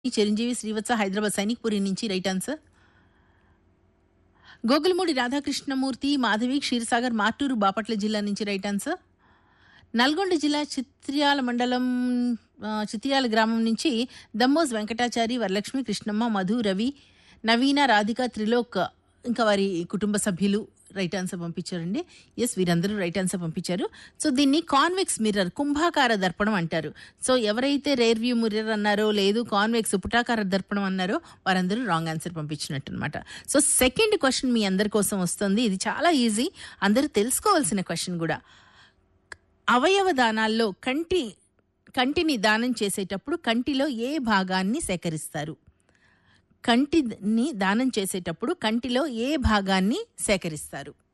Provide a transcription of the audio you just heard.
ఈ చిరంజీవి శ్రీవత్స హైదరాబాద్ సైనిక్పురి నుంచి right answer Gogulamudi Radhakrishnamurthy Madhavi Ksheerasagar Marturu Bapatla జిల్లా నుంచి రైట్ ఆన్సర్ నల్గొండ జిల్లా చిత్ర్యాల మండలం ఆ, చిత్ర్యాల గ్రామం నుంచి దమ్మోజ్ వెంకటాచారి వరలక్ష్మి కృష్ణమ్మ మధు రవి నవీన రాధిక త్రిలోక్ ఇంకా వారి కుటుంబ సభ్యులు రైట్ ఆన్సర్ పంపించారండి ఎస్ వీరందరూ రైట్ ఆన్సర్ పంపించారు సో దీన్ని కాన్వెక్స్ మిర్రర్ కుంభాకార దర్పణం అంటారు సో ఎవరైతే రేర్ వ్యూ మిర్రర్ అన్నారో లేదు కాన్వెక్స్ పుటాకార దర్పణం అన్నారో వారందరూ రాంగ్ ఆన్సర్ పంపించినట్టు అనమాట సో సెకండ్ క్వశ్చన్ మీ అందరి కోసం వస్తుంది ఇది చాలా ఈజీ అందరూ తెలుసుకోవాల్సిన క్వశ్చన్ కూడా అవయవ దానాల్లో కంటి కంటిని దానం చేసేటప్పుడు కంటిలో ఏ భాగాన్ని సేకరిస్తారు కంటిని దానం చేసేటప్పుడు కంటిలో ఏ భాగాన్ని సేకరిస్తారు